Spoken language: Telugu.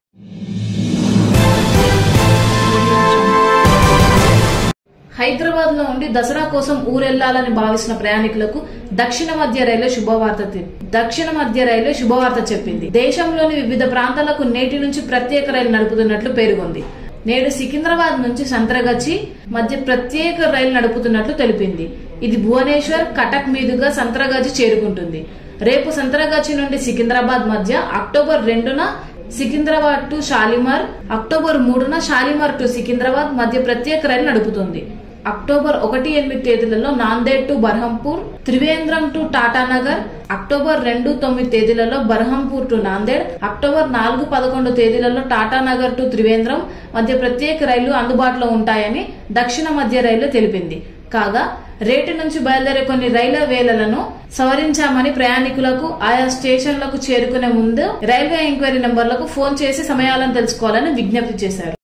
హైదరాబాద్ లో ఉండి దసరా కోసం ఊరెళ్లాలని భావిస్తున్న ప్రయాణికులకు దక్షిణ మధ్య రైల్వే శుభవార్త తె- దక్షిణ మధ్య రైల్వే శుభవార్త చెప్పింది దేశంలోని వివిధ ప్రాంతాలకు నేటి నుంచి ప్రత్యేక రైలు నడుపుతున్నట్లు పేర్కొంది నేడు సికింద్రాబాద్ నుంచి సంత్రగచ్చి మధ్య ప్రత్యేక రైలు నడుపుతున్నట్లు తెలిపింది ఇది భువనేశ్వర్ కటక్ మీదుగా సంత్రగచ్చి చేరుకుంటుంది రేపు సంత్రగచ్చి నుండి సికింద్రాబాద్ మధ్య అక్టోబర్ రెండున సికింద్రాబాద్ టు షాలిమార్ అక్టోబర్ మూడున షాలిమార్ టు సికింద్రాబాద్ మధ్య ప్రత్యేక రైలు నడుపుతుంది అక్టోబర్ ఒకటి ఎనిమిది తేదీలలో Nanded to Berhampur Trivandrum to Tatanagar October రెండు తొమ్మిది తేదీలలో బర్హంపూర్ టు నాందేడ్ అక్టోబర్ నాలుగు పదకొండు తేదీలలో టాటానగర్ టు త్రివేంద్రం మధ్య ప్రత్యేక రైళ్లు అందుబాటులో ఉంటాయని దక్షిణ మధ్య రైలు తెలిపింది కాగా రేటు నుంచి బయలుదేరే కొన్ని రైళ్ల వేళలను సవరించామని ప్రయాణికులకు ఆయా స్టేషన్లకు చేరుకునే ముందు రైల్వే ఎంక్వైరీ నెంబర్లకు ఫోన్ చేసి సమయాలను తెలుసుకోవాలని విజ్ఞప్తి చేశారు